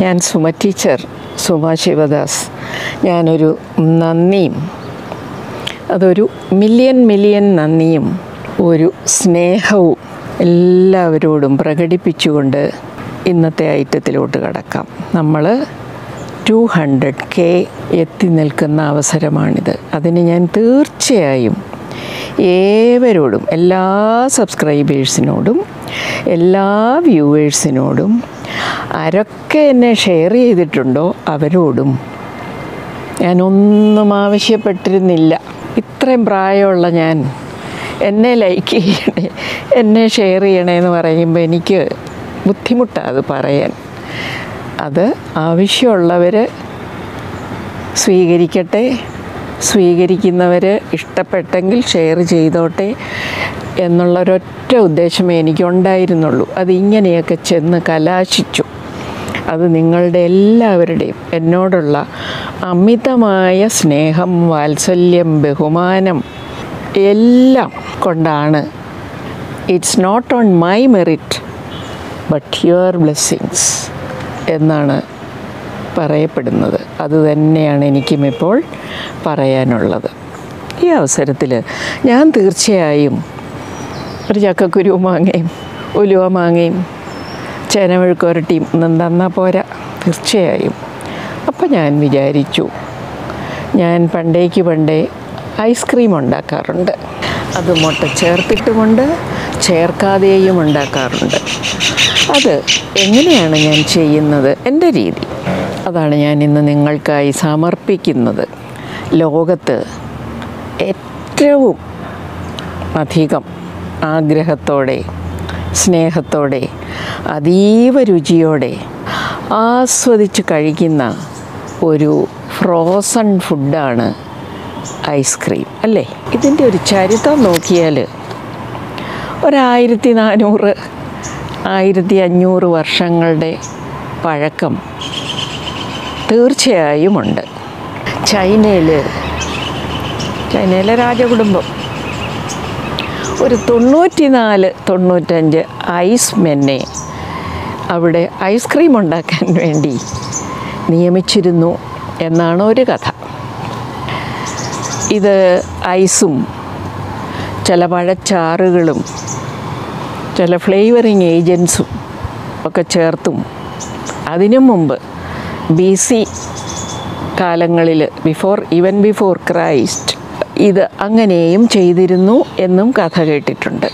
ഞാൻ സുമ ടീച്ചർ സുമ ശിവദാസ് ഞാനൊരു നന്ദിയും അതൊരു മില്യൺ മില്യൺ നന്ദിയും ഒരു സ്നേഹവും എല്ലാവരോടും പ്രകടിപ്പിച്ചുകൊണ്ട് ഇന്നത്തെ ഐറ്റത്തിലോട്ട് കടക്കാം നമ്മൾ ടു ഹൺഡ്രഡ് കെ എത്തി നിൽക്കുന്ന അവസരമാണിത് അതിന് ഞാൻ തീർച്ചയായും ഏവരോടും എല്ലാ സബ്സ്ക്രൈബേഴ്സിനോടും എല്ലാ വ്യൂവേഴ്സിനോടും ആരൊക്കെ എന്നെ ഷെയർ ചെയ്തിട്ടുണ്ടോ അവരോടും ഞാനൊന്നും ആവശ്യപ്പെട്ടിരുന്നില്ല ഇത്രയും പ്രായമുള്ള ഞാൻ എന്നെ ലൈക്ക് ചെയ്യണേ എന്നെ ഷെയർ ചെയ്യണേ എന്ന് പറയുമ്പോൾ എനിക്ക് ബുദ്ധിമുട്ടാണ് അത് പറയാൻ അത് ആവശ്യമുള്ളവർ സ്വീകരിക്കട്ടെ സ്വീകരിക്കുന്നവർ ഇഷ്ടപ്പെട്ടെങ്കിൽ ഷെയർ ചെയ്തോട്ടെ എന്നുള്ളൊരൊറ്റ ഉദ്ദേശമേ എനിക്കുണ്ടായിരുന്നുള്ളൂ അത് ഇങ്ങനെയൊക്കെ ചെന്ന് കലാശിച്ചു അത് നിങ്ങളുടെ എല്ലാവരുടെയും എന്നോടുള്ള അമിതമായ സ്നേഹം വാത്സല്യം ബഹുമാനം എല്ലാം കൊണ്ടാണ് it's not on my merit but your blessings എന്നാണ് പറയപ്പെടുന്നത് അത് തന്നെയാണ് എനിക്കും ഇപ്പോൾ പറയാനുള്ളത് ഈ അവസരത്തിൽ ഞാൻ തീർച്ചയായും ഒരു ചക്കക്കുരു മാങ്ങയും ഉലുവ മാങ്ങയും ചേനമെഴുക്കുരട്ടിയും ഒന്നും തന്നാൽ പോരാ തീർച്ചയായും അപ്പം ഞാൻ വിചാരിച്ചു ഞാൻ പണ്ടേക്ക് പണ്ടേ ഐസ്ക്രീം ഉണ്ടാക്കാറുണ്ട് അത് മുട്ട ചേർത്തിട്ടുമുണ്ട് ചേർക്കാതെയും ഉണ്ടാക്കാറുണ്ട് അത് എങ്ങനെയാണ് ഞാൻ ചെയ്യുന്നത് എൻ്റെ രീതി അതാണ് ഞാൻ ഇന്ന് നിങ്ങൾക്കായി സമർപ്പിക്കുന്നത് ലോകത്ത് ഏറ്റവും അധികം ആഗ്രഹത്തോടെ സ്നേഹത്തോടെ അതീവ രുചിയോടെ ആസ്വദിച്ച് കഴിക്കുന്ന ഒരു ഫ്രോസൺ ഫുഡാണ് ഐസ്ക്രീം അല്ലേ ഇതിൻ്റെ ഒരു ചരിത്രം നോക്കിയാൽ ഒരായിരത്തി നാനൂറ് ആയിരത്തി അഞ്ഞൂറ് വർഷങ്ങളുടെ പഴക്കം തീർച്ചയായും ഉണ്ട് ചൈനയിൽ ചൈനയിലെ രാജകുടുംബം ഒരു തൊണ്ണൂറ്റിനാല് തൊണ്ണൂറ്റഞ്ച് ഐസ് മെന്നെ അവിടെ ഐസ്ക്രീം ഉണ്ടാക്കാൻ വേണ്ടി നിയമിച്ചിരുന്നു എന്നാണ് ഒരു കഥ ഇത് ഐസും ചില പഴച്ചാറുകളും ചില ഫ്ലേവറിങ് ഏജൻസും ഒക്കെ ചേർത്തും അതിനു മുമ്പ് ബി സി കാലങ്ങളിൽ ബിഫോർ ഈവൻ ബിഫോർ ക്രൈസ്റ്റ് ഇത് അങ്ങനെയും ചെയ്തിരുന്നു എന്നും കഥ കേട്ടിട്ടുണ്ട്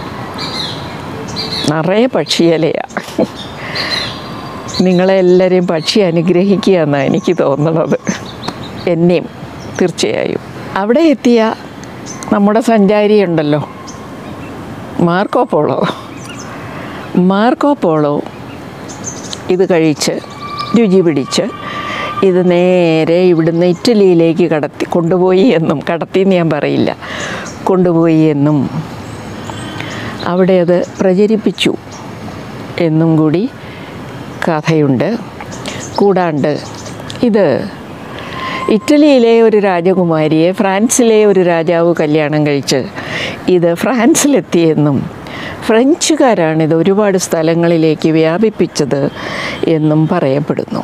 നിറയെ പക്ഷിയലയാണ് നിങ്ങളെ എല്ലാവരെയും പക്ഷി അനുഗ്രഹിക്കുക എന്നാണ് എനിക്ക് തോന്നുന്നത് എന്നെയും തീർച്ചയായും അവിടെ എത്തിയ നമ്മുടെ സഞ്ചാരി ഉണ്ടല്ലോ മാർക്കോ പോളോ മാർക്കോ പോളോ ഇത് കഴിച്ച് രുചി പിടിച്ച് ഇത് നേരെ ഇവിടുന്ന് ഇറ്റലിയിലേക്ക് കടത്തി കൊണ്ടുപോയി എന്നും കടത്തി എന്ന് ഞാൻ പറയില്ല കൊണ്ടുപോയി എന്നും അവിടെ അത് പ്രചരിപ്പിച്ചു എന്നും കൂടി കഥയുണ്ട് കൂടാണ്ട് ഇത് ഇറ്റലിയിലെ ഒരു രാജകുമാരിയെ ഫ്രാൻസിലെ ഒരു രാജാവ് കല്യാണം കഴിച്ച് ഇത് ഫ്രാൻസിലെത്തിയെന്നും ഫ്രഞ്ചുകാരാണ് ഇത് ഒരുപാട് സ്ഥലങ്ങളിലേക്ക് വ്യാപിപ്പിച്ചത് എന്നും പറയപ്പെടുന്നു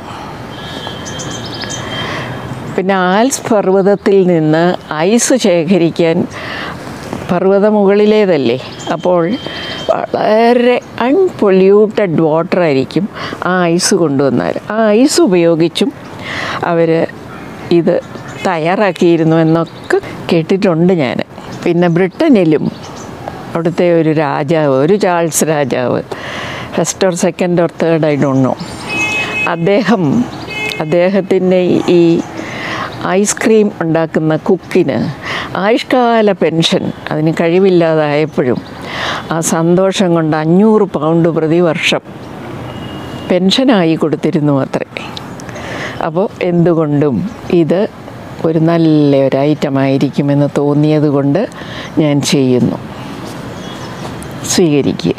പിന്നെ ആൽസ് പർവ്വതത്തിൽ നിന്ന് ഐസ് ശേഖരിക്കാൻ പർവ്വത മുകളിലേതല്ലേ അപ്പോൾ വളരെ അൺപൊല്യൂട്ടഡ് വാട്ടർ ആയിരിക്കും ആ ഐസ് കൊണ്ടുവന്നാൽ ആ ഐസ് ഉപയോഗിച്ചും അവർ ഇത് തയ്യാറാക്കിയിരുന്നു എന്നൊക്കെ കേട്ടിട്ടുണ്ട് ഞാൻ പിന്നെ ബ്രിട്ടനിലും അവിടുത്തെ ഒരു രാജാവ് ഒരു ചാൾസ് രാജാവ് first or second or third I don't know അദ്ദേഹം അദ്ദേഹത്തിൻ്റെ ഈ ഐസ്ക്രീം ഉണ്ടാക്കുന്ന കുക്കിന് ആയുഷ്കാല പെൻഷൻ അതിന് കഴിവില്ലാതായപ്പോഴും ആ സന്തോഷം കൊണ്ട് അഞ്ഞൂറ് പൗണ്ട് പ്രതിവർഷം പെൻഷനായി കൊടുത്തിരുന്നു അത്രേ അപ്പോൾ എന്തുകൊണ്ടും ഇത് ഒരു നല്ല ഒരു ഐറ്റമായിരിക്കുമെന്ന് തോന്നിയത് കൊണ്ട് ഞാൻ ചെയ്യുന്നു സ്വീകരിക്കുക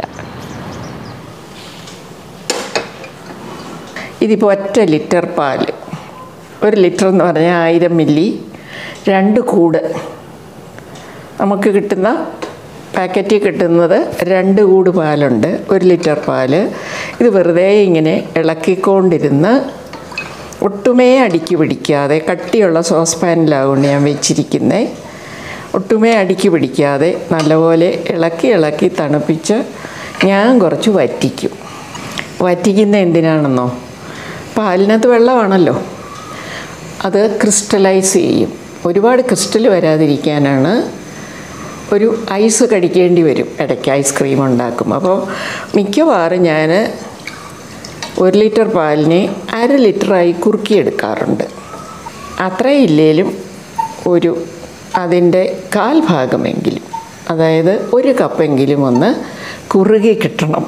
ഇതിപ്പോൾ ഒറ്റ ലിറ്റർ പാല് ഒരു ലിറ്റർ എന്ന് പറഞ്ഞാൽ ആയിരം മില്ലി രണ്ട് കൂട് നമുക്ക് കിട്ടുന്ന പാക്കറ്റിൽ കിട്ടുന്നത് രണ്ട് കൂട് പാലുണ്ട് ഒരു ലിറ്റർ പാല് ഇത് വെറുതെ ഇങ്ങനെ ഇളക്കിക്കൊണ്ടിരുന്ന് ഒട്ടുമേ അടുക്കി പിടിക്കാതെ കട്ടിയുള്ള സോസ് പാനിലാവുകൊണ്ട് ഞാൻ വെച്ചിരിക്കുന്നത് ഒട്ടുമേ അടുക്കി പിടിക്കാതെ നല്ലപോലെ ഇളക്കി ഇളക്കി തണുപ്പിച്ച് ഞാൻ കുറച്ച് വറ്റിക്കും വറ്റിക്കുന്ന എന്തിനാണെന്നോ പാലിനകത്ത് വെള്ളമാണല്ലോ അത് ക്രിസ്റ്റലൈസ് ചെയ്യും ഒരുപാട് ക്രിസ്റ്റൽ വരാതിരിക്കാനാണ് ഒരു ഐസ് കടിക്കേണ്ടി വരും ഇടയ്ക്ക് ഐസ്ക്രീം ഉണ്ടാക്കും അപ്പോൾ മിക്കവാറും ഞാൻ ഒരു ലിറ്റർ പാലിനെ അര ലിറ്ററായി കുറുക്കിയെടുക്കാറുണ്ട് അത്രയില്ലേലും ഒരു അതിൻ്റെ കാൽ ഭാഗമെങ്കിലും അതായത് ഒരു കപ്പെങ്കിലും ഒന്ന് കുറുകി കിട്ടണം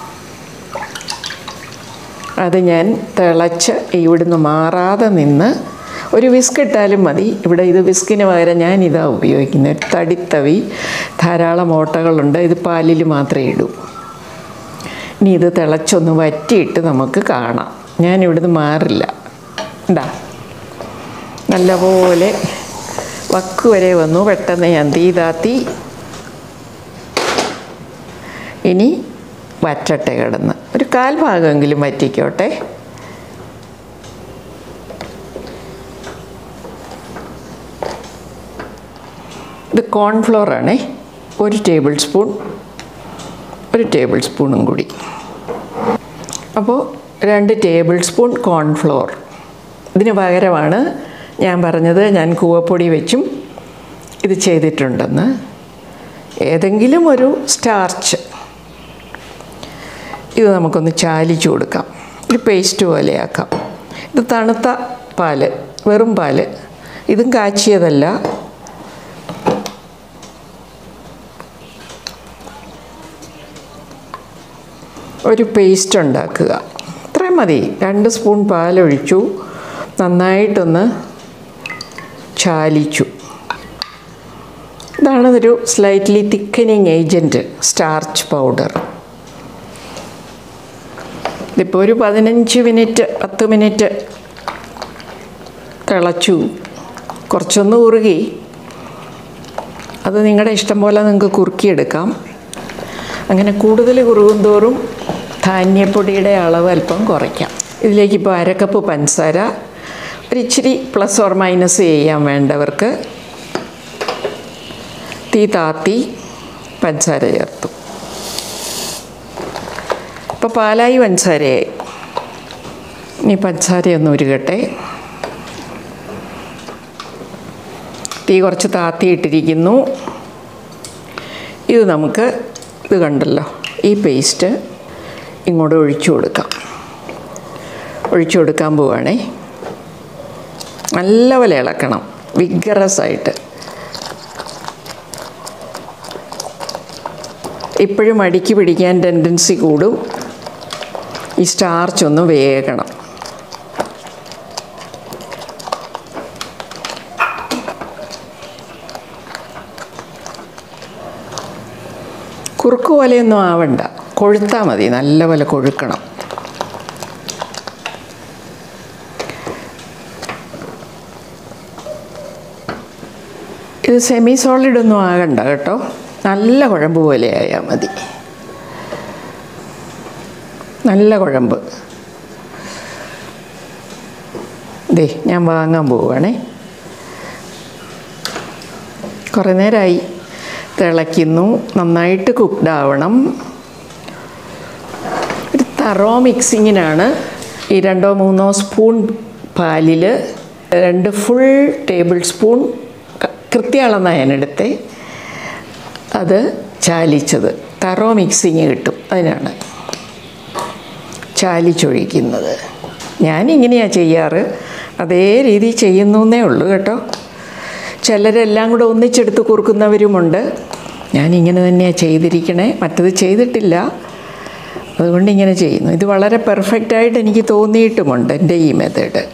അത് ഞാൻ തിളച്ച് ഇവിടുന്ന് മാറാതെ നിന്ന് ഒരു വിസ്ക് ഇട്ടാലും മതി ഇവിടെ ഇത് വിസ്കിന് പകരം ഞാൻ ഇതാ ഉപയോഗിക്കുന്നത് ഒരു തടിത്തവി ധാരാളം ഓട്ടകളുണ്ട് ഇത് പാലിൽ മാത്രമേ ഇടൂ ഇനി ഇത് തിളച്ചൊന്ന് വറ്റിയിട്ട് നമുക്ക് കാണാം ഞാൻ ഇവിടുന്ന് മാറില്ല ഉണ്ടാ നല്ലപോലെ വക്ക് വരെ വന്നു പെട്ടെന്ന് ഞാൻ തീ താത്തി ഇനി വറ്റട്ടെ കിടന്ന് ഒരു കാൽ ഭാഗമെങ്കിലും വറ്റിക്കോട്ടെ ഇത് കോൺഫ്ലോർ ആണേ ഒരു ടേബിൾ സ്പൂൺ ഒരു ടേബിൾ സ്പൂണും കൂടി അപ്പോൾ രണ്ട് ടേബിൾ സ്പൂൺ കോൺഫ്ലോർ ഇതിന് പകരമാണ് ഞാൻ പറഞ്ഞത് ഞാൻ കൂവപ്പൊടി വെച്ചും ഇത് ചെയ്തിട്ടുണ്ടെന്ന് ഏതെങ്കിലും ഒരു സ്റ്റാർച്ച് ഇത് നമുക്കൊന്ന് ചാലിച്ചു കൊടുക്കാം ഒരു പേസ്റ്റ് പോലെയാക്കാം ഇത് തണുത്ത പാല് വെറും പാല് ഇതും കാച്ചിയതല്ല ഒരു പേസ്റ്റ് ഉണ്ടാക്കുക ഇത്രയും മതി രണ്ട് സ്പൂൺ പാലൊഴിച്ചു നന്നായിട്ടൊന്ന് ചാലിച്ചു ഇതാണ് ഒരു slightly thickening agent starch powder ഇതിപ്പോൾ ഒരു പതിനഞ്ച് മിനിറ്റ് പത്ത് മിനിറ്റ് തിളച്ചു കുറച്ചൊന്ന് കുറുകി അത് നിങ്ങളുടെ ഇഷ്ടം പോലെ നിങ്ങൾക്ക് കുറുക്കിയെടുക്കാം അങ്ങനെ കൂടുതൽ കുറുകും തോറും ധാന്യപ്പൊടിയുടെ അളവ് അല്പം കുറയ്ക്കാം ഇതിലേക്ക് ഇപ്പോൾ അരക്കപ്പ് പഞ്ചസാര ഒരു ഇച്ചിരി പ്ലസ് ഓർ മൈനസ് ചെയ്യാൻ വേണ്ടവർക്ക് തീ താത്തി പഞ്ചസാര ചേർത്തു ഇപ്പോൾ പാലായി പഞ്ചസാരയായി ഇനി പഞ്ചസാരയൊന്ന് ഉരുകട്ടെ തീ കുറച്ച് താത്തിയിട്ടിരിക്കുന്നു ഇത് നമുക്ക് ഇത് കണ്ടല്ലോ ഈ പേസ്റ്റ് ഇങ്ങോട്ട് ഒഴിച്ചു കൊടുക്കാം ഒഴിച്ചു കൊടുക്കാൻ പോവുകയാണേ നല്ലപോലെ ഇളക്കണം വിഗറസ് ആയിട്ട് ഇപ്പോഴും അടുക്കി പിടിക്കാൻ ടെൻഡൻസി കൂടും ഈ സ്റ്റാർച്ച് ഒന്ന് വേകണം കുറുക്ക് പോലെയൊന്നും ആവണ്ട കൊഴുത്താൽ മതി നല്ലപോലെ കൊഴുക്കണം ഇത് സെമി സോളിഡ് ഒന്നും ആകണ്ട കേട്ടോ നല്ല കുഴമ്പ് പോലെ ആയാൽ മതി നല്ല കുഴമ്പ് ദേ ഞാൻ വാങ്ങാൻ പോവുകയാണേ കുറേ നേരമായി തിളയ്ക്കുന്നു നന്നായിട്ട് കുക്ക്ഡ് ആവണം ഒരു തറോ മിക്സിങ്ങിനാണ് ഈ രണ്ടോ മൂന്നോ സ്പൂൺ പാലിൽ രണ്ട് ഫുൾ ടേബിൾ സ്പൂൺ കൃത്യളന്നാണ് ഞാനെടുത്തേ അത് ചാലിച്ചത് തറോ മിക്സിങ് കിട്ടും അതിനാണ് ചാലിച്ചൊഴിക്കുന്നത് ഞാനിങ്ങനെയാണ് ചെയ്യാറ് അതേ രീതി ചെയ്യുന്നേ ഉള്ളൂ കേട്ടോ ചിലരെല്ലാം കൂടെ ഒന്നിച്ചെടുത്ത് കുറുക്കുന്നവരുമുണ്ട് ഞാനിങ്ങനെ തന്നെയാണ് ചെയ്തിരിക്കണേ മറ്റത് ചെയ്തിട്ടില്ല അതുകൊണ്ട് ഇങ്ങനെ ചെയ്യുന്നു ഇത് വളരെ പെർഫെക്റ്റായിട്ട് എനിക്ക് തോന്നിയിട്ടുമുണ്ട് എൻ്റെ ഈ മെത്തേഡ്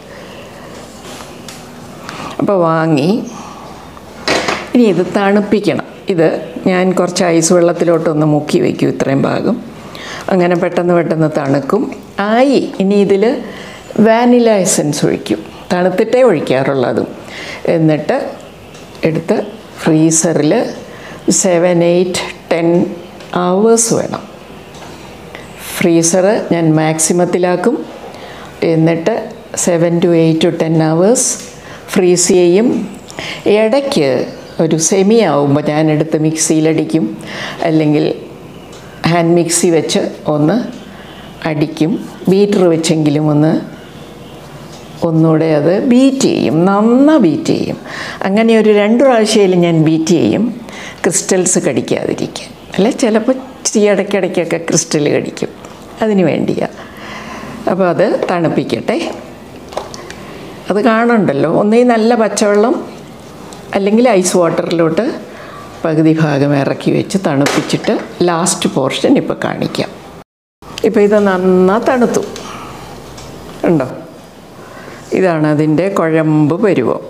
അപ്പോൾ വാങ്ങി ഇനി ഇത് തണുപ്പിക്കണം ഇത് ഞാൻ കുറച്ച് ഐസ് വെള്ളത്തിലോട്ടൊന്ന് മുക്കി വയ്ക്കും ഇത്രയും ഭാഗം അങ്ങനെ പെട്ടെന്ന് പെട്ടെന്ന് തണുക്കും ആയി ഇനി ഇതിൽ വാനില എസൻസ് ഒഴിക്കും തണുത്തിട്ടേ ഒഴിക്കാറുള്ളതും എന്നിട്ട് എടുത്ത് ഫ്രീസറിൽ സെവൻ എയ്റ്റ് ടെൻ അവേഴ്സ് വേണം ഫ്രീസർ ഞാൻ മാക്സിമത്തിലാക്കും എന്നിട്ട് seven to eight to ten hours freeze ചെയ്യും ഇടയ്ക്ക് ഒരു സെമി ആവുമ്പോൾ ഞാനെടുത്ത് മിക്സിയിലടിക്കും അല്ലെങ്കിൽ ഹാൻഡ് മിക്സി വെച്ച് ഒന്ന് അടിക്കും ബീറ്റർ വെച്ചെങ്കിലും ഒന്ന് ഒന്നുകൂടെ അത് ബീറ്റ് ചെയ്യും നന്നാ ബീറ്റ് ചെയ്യും അങ്ങനെ ഒരു രണ്ട് പ്രാവശ്യമായാലും ഞാൻ ബീറ്റ് ചെയ്യും ക്രിസ്റ്റൽസ് കടിക്കാതിരിക്കാൻ അല്ലെ ചിലപ്പോൾ ഇച്ചിരി ഇടയ്ക്കിടയ്ക്കൊക്കെ ക്രിസ്റ്റൽ കടിക്കും അതിന് വേണ്ടിയാണ് അപ്പോൾ അത് തണുപ്പിക്കട്ടെ അത് കാണണ്ടല്ലോ ഒന്നീ നല്ല പച്ചവെള്ളം അല്ലെങ്കിൽ ഐസ് വാട്ടറിലോട്ട് പകുതി ഭാഗം ഇറക്കി വെച്ച് തണുപ്പിച്ചിട്ട് ലാസ്റ്റ് പോർഷൻ ഇപ്പോൾ കാണിക്കാം ഇപ്പോൾ ഇത് നന്നാ തണുത്തു ഉണ്ടോ ഇതാണ് അതിൻ്റെ കുഴമ്പ് പരുവം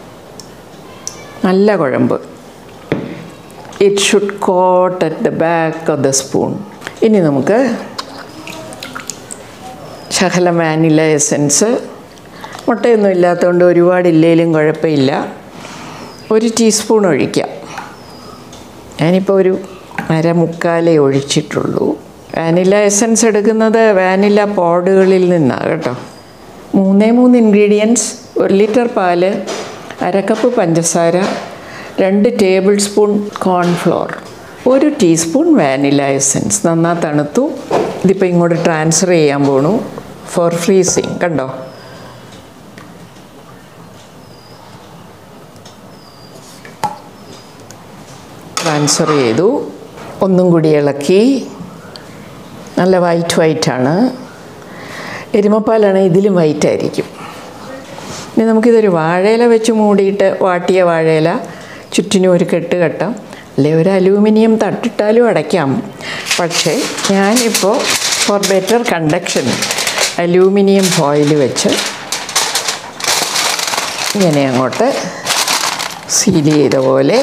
നല്ല കുഴമ്പ് it should coat at the back of the spoon ഇനി നമുക്ക് ശകലം വാനില എസൻസ് മുട്ടയൊന്നും ഇല്ലാത്തതുകൊണ്ട് ഒരുപാട് ഇല്ലേലും കുഴപ്പമില്ല ഒരു ടീസ്പൂൺ ഒഴിക്കാം ഞാനിപ്പോൾ ഒരു അര മുക്കാലേ ഒഴിച്ചിട്ടുള്ളൂ വാനില എസൻസ് എടുക്കുന്നത് വാനില പോഡുകളിൽ നിന്നാണ് കേട്ടോ മൂന്നേ മൂന്ന് ഇൻഗ്രീഡിയൻസ് ഒരു ലിറ്റർ പാല് അര കപ്പ് പഞ്ചസാര രണ്ട് ടേബിൾ സ്പൂൺ കോൺഫ്ലോർ ഒരു ടീസ്പൂൺ വാനില എസൻസ് നന്നാ തണുത്തു ഇതിപ്പോൾ ഇങ്ങോട്ട് ട്രാൻസ്ഫർ ചെയ്യാൻ പോണു ഫോർ ഫ്രീസിങ് കണ്ടോ ട്രാൻസ്ഫർ ചെയ്തു ഒന്നും കൂടി ഇളക്കി നല്ല വൈറ്റ് വൈറ്റാണ് എരുമപ്പാലാണ് ഇതിലും വൈറ്റ് ആയിരിക്കും ഇനി നമുക്കിതൊരു വാഴയില വെച്ച് മൂടിയിട്ട് വാട്ടിയ വാഴയില ചുറ്റിനും ഒരു കെട്ട് കെട്ടാം അല്ലെ ഒരു അലൂമിനിയം തട്ടിട്ടാലും അടയ്ക്കാം പക്ഷേ ഞാനിപ്പോൾ for better conduction aluminium foil വെച്ച് ഇങ്ങനെ അങ്ങോട്ട് സീൽ ചെയ്ത പോലെ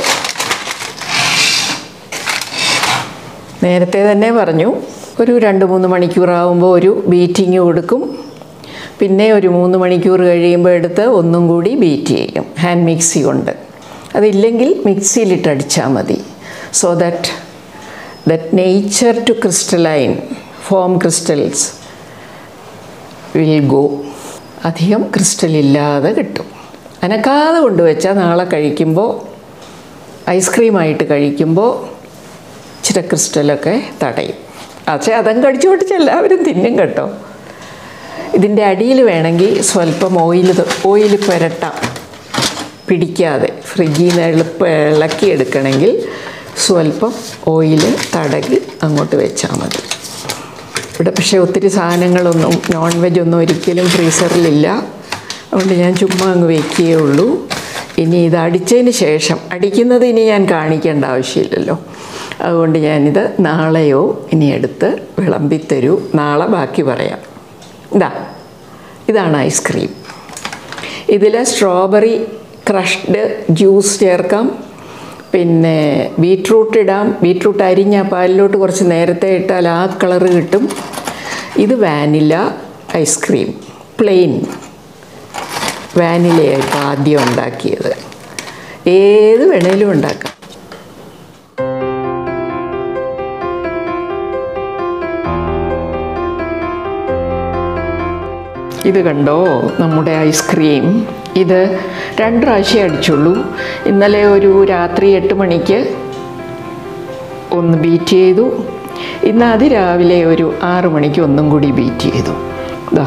നേരത്തെ തന്നെ പറഞ്ഞു ഒരു രണ്ട് മൂന്ന് മണിക്കൂറാകുമ്പോൾ ഒരു ബീറ്റിങ് കൊടുക്കും പിന്നെ ഒരു മൂന്ന് മണിക്കൂർ കഴിയുമ്പോൾ എടുത്ത് ഒന്നും കൂടി ബീറ്റ് ചെയ്യും ഹാൻഡ് മിക്സി കൊണ്ട് അതില്ലെങ്കിൽ മിക്സിയിലിട്ട് അടിച്ചാൽ മതി so that that nature to crystalline form crystals will go അധികം ക്രിസ്റ്റൽ ഇല്ലാതെ കിട്ടും അനക്കാതെ കൊണ്ടുവച്ചാൽ നാളെ കഴിക്കുമ്പോൾ ഐസ്ക്രീമായിട്ട് കഴിക്കുമ്പോൾ ഇച്ചിരി ക്രിസ്റ്റലൊക്കെ തടയും പക്ഷേ അതങ്ങ് കടിച്ചു പൊട്ടിച്ച് എല്ലാവരും തിന്നും കേട്ടോ ഇതിൻ്റെ അടിയിൽ വേണമെങ്കിൽ സ്വല്പം ഓയിൽ ഓയിൽ പുരട്ടാം പിടിക്കാതെ ഫ്രിഡ്ജിൽ നിന്ന് എളുപ്പം ഇളക്കിയെടുക്കണമെങ്കിൽ സ്വല്പം ഓയിൽ തടകി അങ്ങോട്ട് വെച്ചാൽ മതി ഇവിടെ പക്ഷേ ഒത്തിരി സാധനങ്ങളൊന്നും നോൺ വെജ് ഒന്നും ഒരിക്കലും ഫ്രീസറിലില്ല അതുകൊണ്ട് ഞാൻ ചുമ്മാ അങ്ങ് വയ്ക്കുകയേ ഉള്ളൂ ഇനി ഇത് അടിച്ചതിന് ശേഷം അടിക്കുന്നത് ഇനി ഞാൻ കാണിക്കേണ്ട ആവശ്യമില്ലല്ലോ അതുകൊണ്ട് ഞാനിത് നാളെയോ ഇനി എടുത്ത് വിളമ്പിത്തരൂ നാളെ ബാക്കി പറയാം ഇതാ ഇതാണ് ഐസ്ക്രീം ഇതിൽ സ്ട്രോബെറി ക്രഷ്ഡ് ജ്യൂസ് ചേർക്കാം പിന്നെ ബീട്രൂട്ട് ഇടാം ബീട്രൂട്ട് അരിഞ്ഞ പാലിലോട്ട് കുറച്ച് നേരത്തെ ഇട്ടാൽ ആ കളറ് കിട്ടും ഇത് വാനില ഐസ്ക്രീം പ്ലെയിൻ വാനിലയായിട്ട് ആദ്യം ഉണ്ടാക്കിയത് ഏത് വേണേലും ഉണ്ടാക്കാം ഇത് കണ്ടോ നമ്മുടെ ഐസ്ക്രീം ഇത് രണ്ട് പ്രാവശ്യം അടിച്ചുള്ളൂ ഇന്നലെ ഒരു രാത്രി എട്ട് മണിക്ക് ഒന്ന് ബീറ്റ് ചെയ്തു ഇന്ന് അതിരാവിലെ ഒരു ആറ് മണിക്ക് ഒന്നും കൂടി ബീറ്റ് ചെയ്തു ഇതാ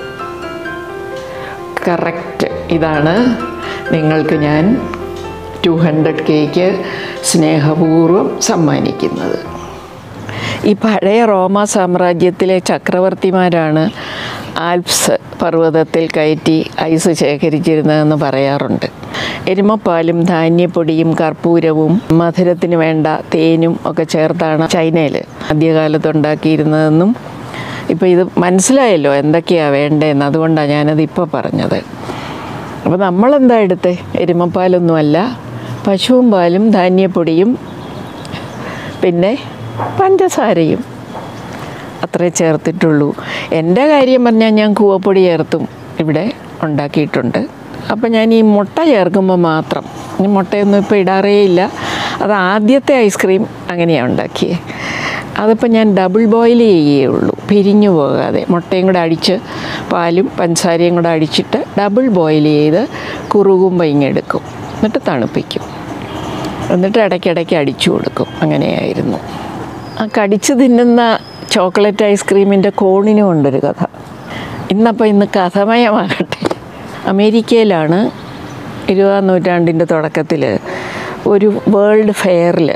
കറക്റ്റ് ഇതാണ് നിങ്ങൾക്ക് ഞാൻ ടു ഹൺഡ്രഡ് കേക്ക് സ്നേഹപൂർവ്വം സമ്മാനിക്കുന്നത് ഈ പഴയ റോമ സാമ്രാജ്യത്തിലെ ചക്രവർത്തിമാരാണ് ആൽപ്സ് പർവ്വതത്തിൽ കയറ്റി ഐസ് ശേഖരിച്ചിരുന്നതെന്ന് പറയാറുണ്ട് എരുമപ്പാലും ധാന്യപ്പൊടിയും കർപ്പൂരവും മധുരത്തിന് വേണ്ട തേനും ഒക്കെ ചേർത്താണ് ചൈനയിൽ ആദ്യകാലത്ത് ഉണ്ടാക്കിയിരുന്നതെന്നും ഇപ്പോൾ ഇത് മനസ്സിലായല്ലോ എന്തൊക്കെയാണ് വേണ്ടതെന്ന് അതുകൊണ്ടാണ് ഞാനത് ഇപ്പോൾ പറഞ്ഞത് അപ്പോൾ നമ്മളെന്താ എടുത്തേ എരുമപ്പാലൊന്നുമല്ല പശുവും പാലും ധാന്യപ്പൊടിയും പിന്നെ പഞ്ചസാരയും അത്രേ ചേർത്തിട്ടുള്ളൂ എൻ്റെ കാര്യം പറഞ്ഞാൽ ഞാൻ കൂവപ്പൊടി ചേർത്തും ഇവിടെ ഉണ്ടാക്കിയിട്ടുണ്ട് അപ്പോൾ ഞാൻ ഈ മുട്ട ചേർക്കുമ്പോൾ മാത്രം ഈ മുട്ടയൊന്നും ഇപ്പോൾ ഇടാറേ ഇല്ല അത് ആദ്യത്തെ ഐസ്ക്രീം അങ്ങനെയാണ് ഉണ്ടാക്കിയത് അതിപ്പോൾ ഞാൻ ഡബിൾ ബോയിൽ ചെയ്യേ ഉള്ളൂ പിരിഞ്ഞു പോകാതെ മുട്ടയും കൂടെ അടിച്ച് പാലും പഞ്ചസാരയും കൂടെ അടിച്ചിട്ട് ഡബിൾ ബോയിൽ ചെയ്ത് കുറുകുമ്പോൾ ഇങ്ങെടുക്കും എന്നിട്ട് തണുപ്പിക്കും എന്നിട്ട് ഇടയ്ക്കിടയ്ക്ക് അടിച്ചു കൊടുക്കും അങ്ങനെയായിരുന്നു ആ കടിച്ചു തിന്നുന്ന ചോക്ലേറ്റ് ഐസ്ക്രീമിൻ്റെ കോണിനും ഉണ്ടൊരു കഥ ഇന്നപ്പോൾ ഇന്ന് കഥമയമാകട്ടെ അമേരിക്കയിലാണ് ഇരുപതാം നൂറ്റാണ്ടിൻ്റെ തുടക്കത്തിൽ ഒരു വേൾഡ് ഫെയറിൽ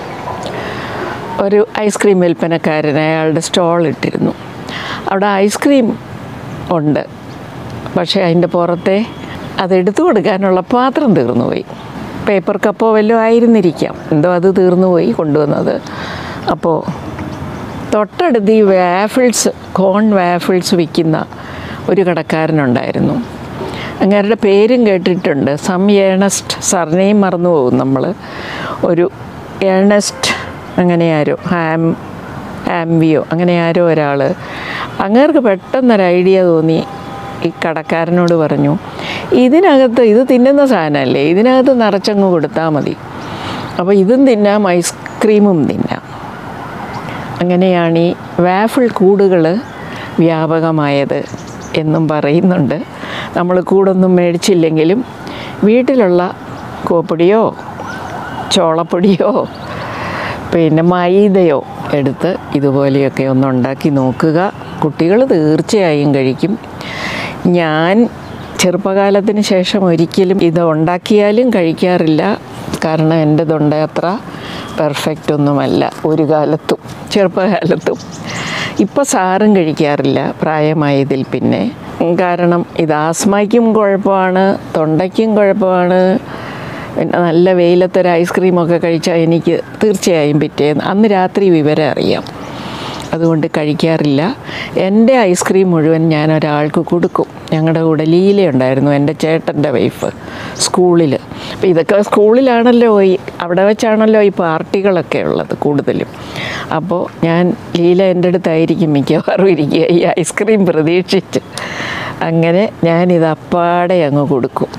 ഒരു ഐസ്ക്രീം വിൽപ്പനക്കാരൻ അയാളുടെ സ്റ്റോൾ ഇട്ടിരുന്നു അവിടെ ഐസ്ക്രീം ഉണ്ട് പക്ഷേ അതിൻ്റെ പുറത്തെ അതെടുത്തു കൊടുക്കാനുള്ള പാത്രം തീർന്നുപോയി പേപ്പർ കപ്പോ വല്ലതും ആയിരുന്നിരിക്കാം എന്തോ അത് തീർന്നുപോയി കൊണ്ടുവന്നത് അപ്പോൾ തൊട്ടടുത്ത് ഈ വാഫിൾസ് കോൺ വാഫിൾസ് വിൽക്കുന്ന ഒരു കടക്കാരനുണ്ടായിരുന്നു അങ്ങേരുടെ പേരും കേട്ടിട്ടുണ്ട് സം ഏണസ്റ്റ് സർനെയും മറന്നു പോകും നമ്മൾ ഒരു ഏണസ്റ്റ് അങ്ങനെ ആരോ ഹാം ഹാംവിയോ അങ്ങനെ ആരോ ഒരാൾ അങ്ങേർക്ക് പെട്ടെന്നൊരു ഐഡിയ തോന്നി ഈ കടക്കാരനോട് പറഞ്ഞു ഇതിനകത്ത് ഇത് തിന്നുന്ന സാധനമല്ലേ ഇതിനകത്ത് നിറച്ചങ്ങ് കൊടുത്താൽ മതി അപ്പോൾ ഇതും തിന്നാം ഐസ്ക്രീമും തിന്നാം അങ്ങനെയാണ് ഈ വാഫിൾ കൂടുകൾ വ്യാപകമായത് എന്നും പറയുന്നുണ്ട് നമ്മൾ കൂടൊന്നും മേടിച്ചില്ലെങ്കിലും വീട്ടിലുള്ള കോപ്പൊടിയോ ചോളപ്പൊടിയോ പിന്നെ മൈദയോ എടുത്ത് ഇതുപോലെയൊക്കെ ഒന്ന് ഉണ്ടാക്കി നോക്കുക കുട്ടികൾ തീർച്ചയായും കഴിക്കും ഞാൻ ചെറുപ്പകാലത്തിന് ശേഷം ഒരിക്കലും ഇത് ഉണ്ടാക്കിയാലും കഴിക്കാറില്ല കാരണം എൻ്റെ തൊണ്ട അത്ര പെർഫെക്റ്റ് ഒന്നുമല്ല ഒരു കാലത്തും ചെറുപ്പകാലത്തും ഇപ്പോൾ സാറും കഴിക്കാറില്ല പ്രായമായതിൽ പിന്നെ കാരണം ഇത് ആസ്മയ്ക്കും കുഴപ്പമാണ് തൊണ്ടയ്ക്കും കുഴപ്പമാണ് പിന്നെ നല്ല വെയിലത്തൊരു ഐസ്ക്രീമൊക്കെ കഴിച്ചാൽ എനിക്ക് തീർച്ചയായും പിറ്റേന്ന് അന്ന് രാത്രി വിവരം അറിയാം അതുകൊണ്ട് കഴിക്കാറില്ല എൻ്റെ ഐസ്ക്രീം മുഴുവൻ ഞാൻ ഒരാൾക്ക് കൊടുക്കും ഞങ്ങളുടെ കൂടെ ലീലയുണ്ടായിരുന്നു എൻ്റെ ചേട്ടൻ്റെ വൈഫ് സ്കൂളിൽ അപ്പോൾ ഇതൊക്കെ സ്കൂളിലാണല്ലോ ഈ അവിടെ വെച്ചാണല്ലോ ഈ പാർട്ടികളൊക്കെ ഉള്ളത് കൂടുതലും അപ്പോൾ ഞാൻ ലീല എൻ്റെ അടുത്തായിരിക്കും മിക്കവാറും ഇരിക്കുക ഈ ഐസ്ക്രീം പ്രതീക്ഷിച്ച് അങ്ങനെ ഞാനിത് അപ്പാടെ അങ്ങ് കൊടുക്കും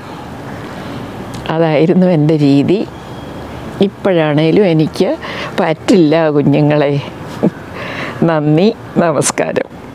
അതായിരുന്നു എൻ്റെ രീതി ഇപ്പോഴാണേലും എനിക്ക് പറ്റില്ല കുഞ്ഞുങ്ങളെ നന്ദി നമസ്കാരം